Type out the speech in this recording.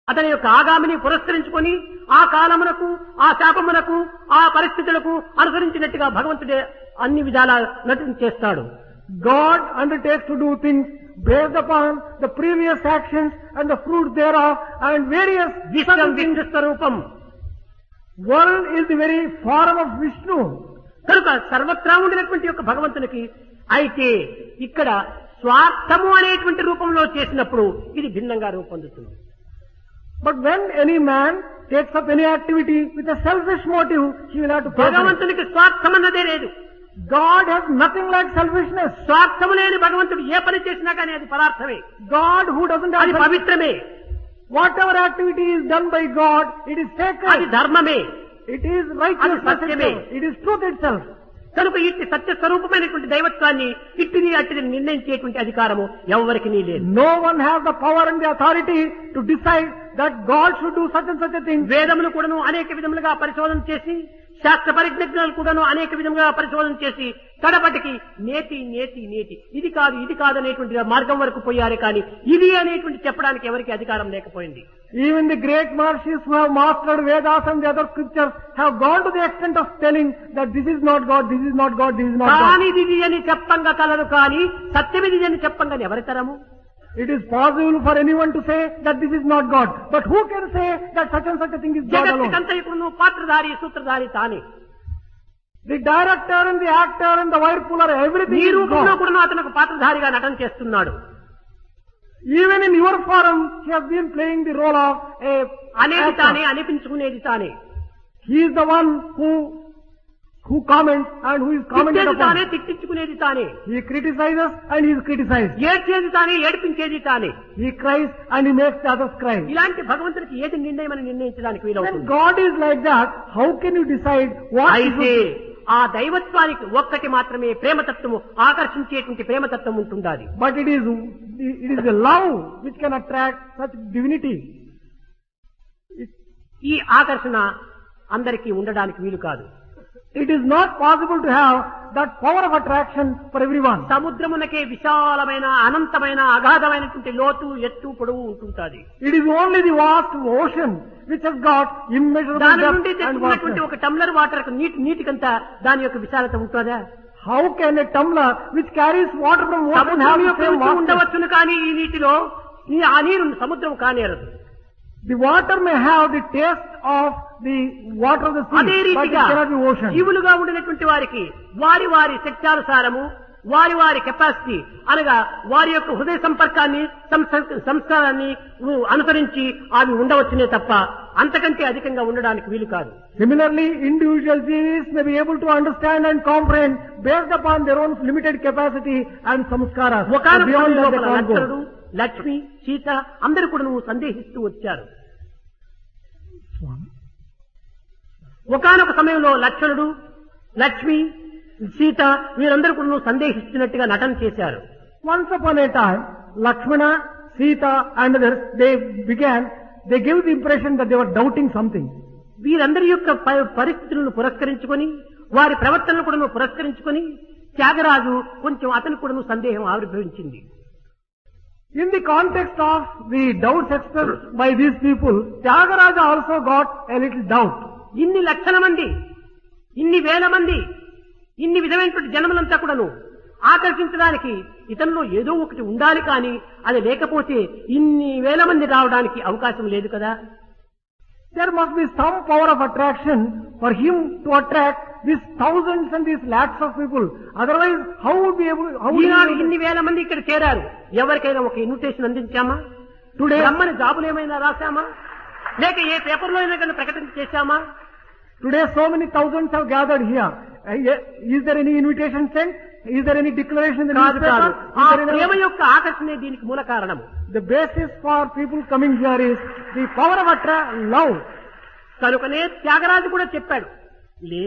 అతని యొక్క ఆగామిని పురస్కరించుకొని ఆ కాలమునకు ఆ శాపమునకు ఆ పరిస్థితులకు అనుసరించినట్టుగా భగవంతుడే అన్ని విధాల నటన చేస్తాడు God undertakes to do things based upon the previous actions and the fruits thereof and various విశ్వం విష్ణు స్వరూపం World is the very form of Vishnu. కనుక సర్వత్రా ఉండినటువంటి యొక్క భగవంతునికి అయితే ఇక్కడ స్వార్థము అనేటువంటి రూపంలో చేసినప్పుడు ఇది భిన్నంగా రూపొందుతుంది But when any man takes up any activity with a selfish motive, he will have to pay for it. భగవంతునికి స్వార్థం అన్నదే లేదు God has nothing like selfishness. స్వార్థము లేని భగవంతుడు ఏ పని చేసినా కానీ అది పదార్థమే God who doesn't have అది self- పవిత్రమే whatever activity is done by God, it is అది sacred. ధర్మమే It is righteousness సత్యమే. itself. It is truth itself. కనుక ఇట్టి సత్య స్వరూపమైనటువంటి దైవత్వాన్ని ఇట్టిది అట్టిది నిర్ణయించేటువంటి అధికారము ఎవరికి లేదు No one has the power and the authority to decide that God should do such and such a thing. వేదములు కూడాను అనేక విధములుగా పరిశోధన చేసి శాస్త్ర పరిజ్ఞానాలు కూడాను అనేక విధములుగా పరిశోధన చేసి కడపటికి నేతి నేతి నేతి ఇది కాదు ఇది కాదు అనేటువంటి మార్గం వరకు పోయారే కానీ ఇది అనేటువంటి చెప్పడానికి ఎవరికి అధికారం లేకపోయింది Even the great Maharshis who have mastered Vedas and the other scriptures have gone to the extent of telling that this is not God, this is not God, this is not God. కానీ ఇది అని చెప్పంగా colour కానీ సత్యమిది అని చెప్పంగా ఎవరి తరము It is possible for anyone to say that this is not God. But who can say that such and such a thing is God alone? జగత్తుకంతయుకును పాత్రధారి సూత్రధారి తానే The director and the actor and the whirlpool are everything ఈ is రూపంలో God. కూడా అతను ఒక పాత్రధారిగా నటన చేస్తున్నాడు Even in your forum, he has been playing the role of a అనేది actor. తానే అనిపించుకునేది తానే He is the one who who comments and who is commented తిట్టేది తానే upon. తిట్టించుకునేది తానే He criticizes and he is criticized. ఏడ్చేది తానే ఏడిపించేది తానే He cries and he makes the others cry. ఇలాంటి భగవంతునికి ఏది నిర్ణయం అని నిర్ణయించడానికి When వీలవుతుంది God is like that, how can you decide what he అయితే should ఆ దైవత్వానికి ఒక్కటి మాత్రమే ప్రేమతత్వము ఆకర్షించేటువంటి ప్రేమతత్వం ఉంటుండాలి But it is it is the love which can attract such divinity. ఈ ఆకర్షణ అందరికీ ఉండడానికి వీలు కాదు It is not possible to have that power of attraction for everyone. సముద్రమునకే విశాలమైన అనంతమైన అగాధమైనటువంటి లోతు ఎత్తు పొడవు ఉంటుంటాది It is only the vast ocean which has got immeasurable దాని నుండి depth and తెచ్చుకున్నటువంటి vastness. ఒక టమ్లర్ వాటర్ నీటి నీటికంతా దాని యొక్క విశాలత ఉంటుందా How can a tumbler which carries water from ocean సముద్రం have the యొక్క same రుచి vastness? ఉండవచ్చును కానీ ఈ నీటిలో ఈ ఆ నీరు సముద్రం కానేరదు The water may have the taste of the water of the అదే sea, but it రీతిగా cannot be ocean. జీవులుగా ఉండినటువంటి వారికి వారి వారి శక్త్యానుసారము వారి వారి కెపాసిటీ అనగా వారి యొక్క హృదయ సంపర్కాన్ని సంస- సంస్కారాన్ని ఉ- అనుసరించి అవి ఉండవచ్చునే తప్ప అంతకంటే అధికంగా ఉండడానికి వీలు కాదు Similarly, individual beings may be able to understand and comprehend based upon their own limited capacity and samskaras. But ఒకనొక beyond that, they లోపల can't లక్ష్మణుడు go. లక్ష్మి సీత అందరూ కూడా నువ్వు సందేహిస్తూ వచ్చారు ఒకనొక సమయంలో లక్ష్మణుడు లక్ష్మి సీత వీరందరూ కూడా నువ్వు సందేహిస్తున్నట్టుగా నటన చేశారు Once upon a time, Lakshmana, Sita and others, they began, they gave the impression that they were doubting something. వీరందరి యొక్క ప- పరిస్థితులను పురస్కరించుకొని వారి ప్రవర్తనను కూడా నువ్వు పురస్కరించుకొని త్యాగరాజు కొంచెం అతను కూడా సందేహం ఆవిర్భవించింది In the context of the doubts expressed by these people, Tyagaraja also got a little doubt. ఇన్ని లక్షల మంది ఇన్ని వేల మంది ఇన్ని విధమైనటువంటి జనములంతా కూడాను ఆకర్షించడానికి ఇతనిలో ఏదో ఒకటి ఉండాలి కానీ అది లేకపోతే ఇన్ని వేల మంది రావడానికి అవకాశం లేదు కదా There must be some power of attraction for him to attract these thousands and these lakhs of people. Otherwise, how would be able, how would he Eenadu be able ఇన్ని వేల మంది ఇక్కడ చేరారు ఎవరికైనా ఒక ఇన్విటేషన్ అందించామా Today- రమ్మని జాబులు ఏమైనా రాశామా లేక ఏ పేపర్లో అయినా కానీ ప్రకటన చేశామా Today so many thousands have gathered here. Uh, ye- Is there any invitation sent? Is there any declaration in the కాదు newspaper? కాదు Is ఆ there any- ప్రేమ యొక్క ఆకర్షణే దీనికి మూల కారణము The basis for people coming here is the power of attra- love. కనుకనే త్యాగరాజు కూడా చెప్పాడు లే